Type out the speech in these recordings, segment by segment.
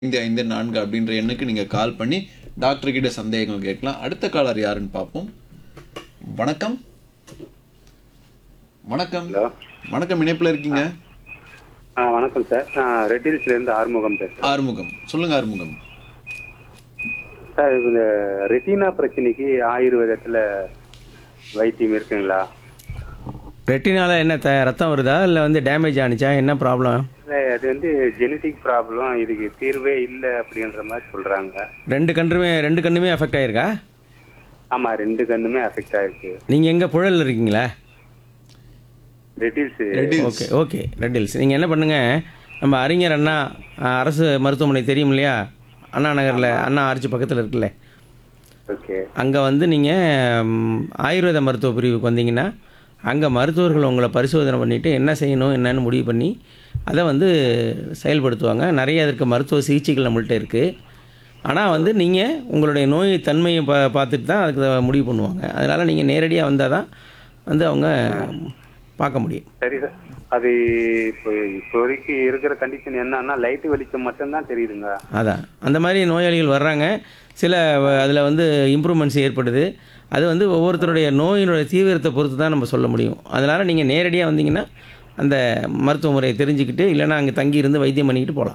ஐந்து ஐந்து நான்கு அப்படின்ற எண்ணுக்கு நீங்க கால் பண்ணி டாக்டர் கிட்ட சந்தேகங்கள் கேட்கலாம் அடுத்த காலர் யாருன்னு பார்ப்போம் வணக்கம் வணக்கம் ஹலோ வணக்கம் இணைப்புல இருக்கீங்க ஆ வணக்கம் சார் நான் ரெட் ஹில்ஸ்லேருந்து ஆறுமுகம் பேசுகிறேன் ஆறுமுகம் சொல்லுங்க ஆறுமுகம் சார் இந்த ரெட்டினா பிரச்சனைக்கு ஆயுர்வேதத்தில் வைத்தியம் இருக்குங்களா ரெட்டினால என்ன த ரத்தம் வருதா இல்லை வந்து டேமேஜ் ஆனிச்சா என்ன ப்ராப்ளம் இல்லை அது வந்து ஜெனட்டிக் ப்ராப்ளம் இதுக்கு தீர்வே இல்லை அப்படின்ற மாதிரி சொல்கிறாங்க ரெண்டு கண்ணுமே ரெண்டு கண்ணுமே அஃபெக்ட் ஆயிருக்கா ஆமாம் ரெண்டு கண்ணுமே அஃபெக்ட் ஆயிருக்கு நீங்கள் எங்கே புழல் இருக்கீங்களா red hills okay okay red hills நீங்கள் என்ன பண்ணுங்கள் நம்ம அறிஞர் அண்ணா அஹ், அரசு மருத்துவமனை தெரியும் இல்லையா அண்ணா நகரில் அண்ணா ஆர்ச்சி பக்கத்தில் இருக்குல்ல ஓகே அங்கே வந்து நீங்கள் ஆயுர்வேத மருத்துவ பிரிவுக்கு வந்தீங்கன்னா அங்கே மருத்துவர்கள் உங்களை பரிசோதனை பண்ணிவிட்டு என்ன செய்யணும் என்னன்னு முடிவு பண்ணி அதை வந்து செயல்படுத்துவாங்க நிறைய அதற்கு மருத்துவ சிகிச்சைகள் நம்மள்ட்ட இருக்குது ஆனால் வந்து நீங்கள் உங்களுடைய நோய் தன்மையை பா பார்த்துட்டு தான் அதுக்கு முடிவு பண்ணுவாங்க அதனால் நீங்கள் நேரடியாக வந்தால் தான் வந்து அவங்க பார்க்க முடியும் சரி சார் அது இப்போ இப்போதைக்கு இருக்கிற கண்டிஷன் என்னன்னா லைட்டு வெளிச்சம் மட்டும்தான் தெரியுதுங்க அதான் அந்த மாதிரி நோயாளிகள் வர்றாங்க சில அதில் வந்து இம்ப்ரூவ்மெண்ட்ஸ் ஏற்படுது அது வந்து ஒவ்வொருத்தருடைய நோயினுடைய தீவிரத்தை பொறுத்து தான் நம்ம சொல்ல முடியும் அதனால் நீங்கள் நேரடியாக வந்தீங்கன்னா அந்த மருத்துவ முறையை தெரிஞ்சுக்கிட்டு இல்லைன்னா அங்கே தங்கி இருந்து வைத்தியம் பண்ணிக்கிட்டு போகலாம்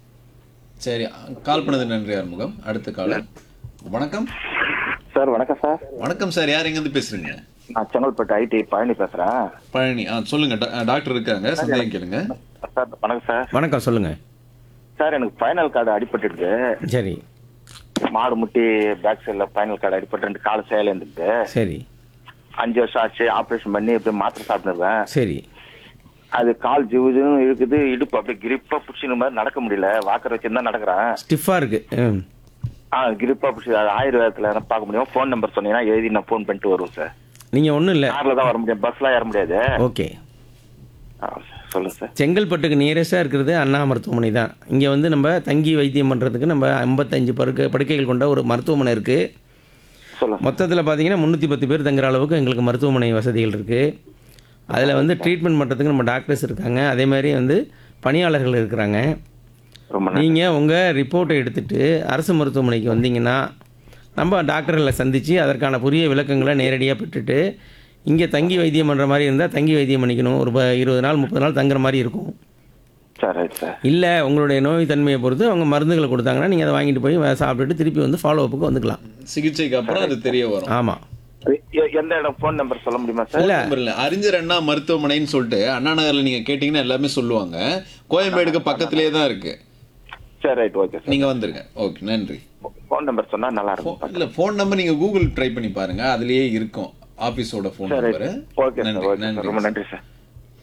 சரி கால் பண்ணது நன்றி ஆறுமுகம் அடுத்த காலர் வணக்கம் சார் வணக்கம் சார் வணக்கம் சார் யார் எங்கேருந்து பேசுறீங்க நான் செங்கல்பட்டு ஐடி பழனி பேசுறேன் பழனி ஆ சொல்லுங்க டா- டாக்டர் இருக்காங்க சந்தேகம் கேளுங்க சார் வணக்கம் சார் வணக்கம் சொல்லுங்கள் சார் எனக்கு ஃபைனல் கார்டு அடிபட்டுருக்கு சரி மாடு முட்டி பேக் சைடில் ஃபைனல் கார்டு அடிபட்டு ரெண்டு கால சேலை இருந்துருக்கு சரி அஞ்சு வருஷம் ஆச்சு ஆப்ரேஷன் பண்ணி இப்படி மாத்திரை சாப்பிட்டுருவேன் சரி அது கால் ஜிவுஜுன்னு இருக்குது இடுப்பு அப்படியே கிரிப்பா பிடிச்சின மாதிரி நடக்க முடியல வாக்கர் வச்சு தான் நடக்கிறேன் ஸ்டிஃபாக இருக்குது ம் ஆ கிரிப்பா பிடிச்சி அது ஆயுர்வேதத்தில் என்ன பார்க்க முடியும் ஃபோன் நம்பர் சொன்னீங்கன்னா எழுதி நான் ஃபோன் பண்ணிட்டு வருவேன் சார் நீங்கள் ஒன்றும் இல்லை காரில் தான் வர முடியும் பஸ்லாம் ஏற முடியாது ஓகே ஆ, சொல்லுங்க சார் செங்கல்பட்டுக்கு நியரஸ்டாக இருக்கிறது அண்ணா மருத்துவமனை தான் இங்கே வந்து நம்ம தங்கி வைத்தியம் பண்ணுறதுக்கு நம்ம ஐம்பத்தஞ்சு படுக்கை படுக்கைகள் கொண்ட ஒரு மருத்துவமனை இருக்குது சொல்லுங்க மொத்தத்தில் பார்த்தீங்கன்னா முந்நூற்றி பத்து பேர் தங்குற அளவுக்கு எங்களுக்கு மருத்துவமனை வசதிகள் இருக்குது அதில் வந்து ட்ரீட்மெண்ட் பண்ணுறதுக்கு நம்ம டாக்டர்ஸ் இருக்காங்க அதே மாதிரி வந்து பணியாளர்கள் இருக்கிறாங்க ரொம்ப நன்றி நீங்கள் உங்கள் ரிப்போர்ட்டை எடுத்துகிட்டு அரசு மருத்துவமனைக்கு வந்தீங்கன்னா நம்ம டாக்டர்களை சந்தித்து அதற்கான புதிய விளக்கங்களை நேரடியாக பெற்றுட்டு இங்கே தங்கி வைத்தியம் பண்ணுற மாதிரி இருந்தால் தங்கி வைத்தியம் பண்ணிக்கணும் ஒரு ப- இருபது நாள் முப்பது நாள் தங்குற மாதிரி இருக்கும் சார் ரைட் சார் இல்லை உங்களுடைய நோய் தன்மையை பொறுத்து அவங்க மருந்துகளை கொடுத்தாங்கன்னா நீங்கள் அதை வாங்கிட்டு போய் வே- சாப்பிட்டுட்டு திருப்பி வந்து ஃபாலோ அப்புக்கு வந்துக்கலாம் சிகிச்சைக்கு அப்புறம் அது தெரிய வரும் ஆமாம் எ- எந்த இடம் ஃபோன் நம்பர் சொல்ல முடியுமா சார் இல்லை நம்பர் இல்ல அறிஞர் அண்ணா மருத்துவமனைன்னு சொல்லிட்டு அண்ணா நகர்ல நீங்க கேட்டீங்கன்னா எல்லாமே சொல்லுவாங்க கோயம்பேடுக்கு பக்கத்திலேயே தான் இருக்கு சரி ரைட் ஓகே சார் நீங்க வந்துருங்க ஓகே நன்றி ஃபோன் நம்பர் சொன்னா நல்லா இருக்கும் Phone- இல்ல போன் நம்பர் நீங்க கூகுள் ட்ரை பண்ணி பாருங்க அதுலயே இருக்கும் ஆபீஸோட போன் சரி நம்பர் ஓகே சார் நன்றி ஓகே சார் நன்றி ரொம்ப நன்றி சார்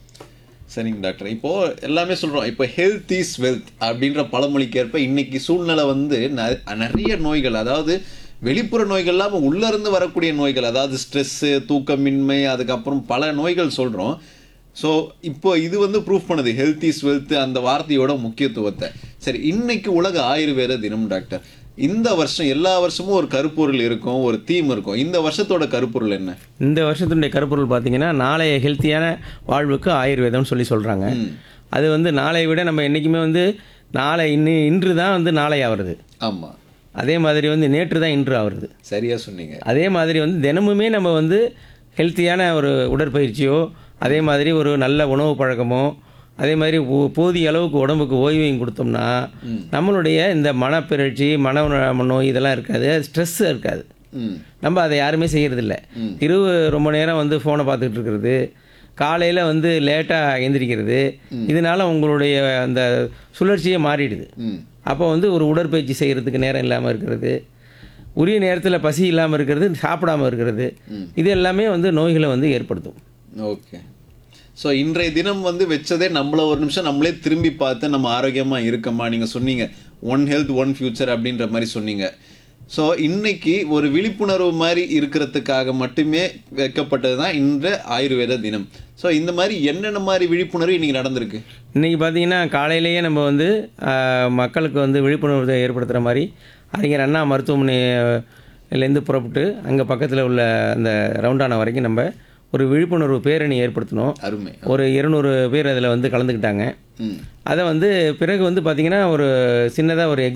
சரிங்க டாக்டர் இப்போ எல்லாமே சொல்றோம் இப்போ ஹெல்த் இஸ் வெல்த் அப்படின்ற பழமொழிக்கு ஏற்ப இன்னைக்கு சூழ்நிலை வந்து ந- நிறைய நோய்கள் அதாவது வெளிப்புற நோய்கள் இல்லாம உள்ள இருந்து வரக்கூடிய நோய்கள் அதாவது ஸ்ட்ரெஸ் தூக்கமின்மை அதுக்கப்புறம் பல நோய்கள் சொல்றோம் ஸோ இப்போ இது வந்து ப்ரூஃப் பண்ணுது ஹெல்த் இஸ் வெல்த் அந்த வார்த்தையோட முக்கியத்துவத்தை சரி இன்னைக்கு உலக ஆயுர்வேத தினம் டாக்டர் இந்த வருஷம் எல்லா வருஷமும் ஒரு கருப்பொருள் இருக்கும் ஒரு தீம் இருக்கும் இந்த வருஷத்தோட கருப்பொருள் என்ன இந்த வருஷத்துடைய கருப்பொருள் பார்த்தீங்கன்னா நாளைய ஹெல்த்தியான வாழ்வுக்கு ஆயுர்வேதம்னு சொல்லி சொல்கிறாங்க அது வந்து நாளைய விட நம்ம என்றைக்குமே வந்து நாளை இன்னி இன்று தான் வந்து நாளை ஆகிறது ஆமா அதே மாதிரி வந்து நேற்று தான் இன்று ஆகிறது சரியா சொன்னீங்க அதே மாதிரி வந்து தினமுமே நம்ம வந்து ஹெல்த்தியான ஒரு உடற்பயிற்சியோ அதே மாதிரி ஒரு நல்ல உணவு பழக்கமோ அதே மாதிரி போ- போதிய அளவுக்கு உடம்புக்கு ஓய்வையும் கொடுத்தோம்னா நம்மளுடைய இந்த மனப்பிறழ்ச்சி மன உண- நோய் இதெல்லாம் இருக்காது ஸ்ட்ரெஸ் இருக்காது ம் நம்ம அதை யாருமே செய்கிறதில்ல இரவு ரொம்ப நேரம் வந்து ஃபோனை பார்த்துக்கிட்டு இருக்கிறது காலையில் வந்து லேட்டாக எந்திரிக்கிறது இதனால உங்களுடைய அந்த சுழற்சியே மாறிடுது ம் அப்போ வந்து ஒரு உடற்பயிற்சி செய்கிறதுக்கு நேரம் இல்லாமல் இருக்கிறது உரிய நேரத்தில் பசி இல்லாமல் இருக்கிறது சாப்பிடாம இருக்கிறது இது எல்லாமே வந்து நோய்களை வந்து ஏற்படுத்தும் ஓகே ஸோ இன்றைய தினம் வந்து வச்சதே நம்மள ஒரு நிமிஷம் நம்மளே திரும்பி பார்த்து நம்ம ஆரோக்கியமாக இருக்கமா நீங்கள் சொன்னீங்க ஒன் ஹெல்த் ஒன் ஃபியூச்சர் அப்படின்ற மாதிரி சொன்னீங்க ஸோ இன்னைக்கு ஒரு விழிப்புணர்வு மாதிரி இருக்கிறதுக்காக மட்டுமே வைக்கப்பட்டது தான் இன்று ஆயுர்வேத தினம் ஸோ இந்த மாதிரி என்னென்ன மாதிரி விழிப்புணர்வு இன்னைக்கு நடந்திருக்கு இன்றைக்கி பார்த்தீங்கன்னா காலையிலேயே நம்ம வந்து ஆஹ், மக்களுக்கு வந்து விழிப்புணர்வு ஏற்படுத்துகிற மாதிரி அறிஞர் அண்ணா மருத்துவமனையிலேருந்து புறப்பட்டு அங்கே பக்கத்தில் உள்ள அந்த ரவுண்டானா வரைக்கும் நம்ம ஒரு விழிப்புணர்வு பேரணி ஏற்படுத்தினோம் அருமை ஒரு இருநூறு பேர் அதில் வந்து கலந்துக்கிட்டாங்க ம் அதை வந்து பிறகு வந்து பார்த்திங்கன்னா ஒரு சின்னதாக ஒரு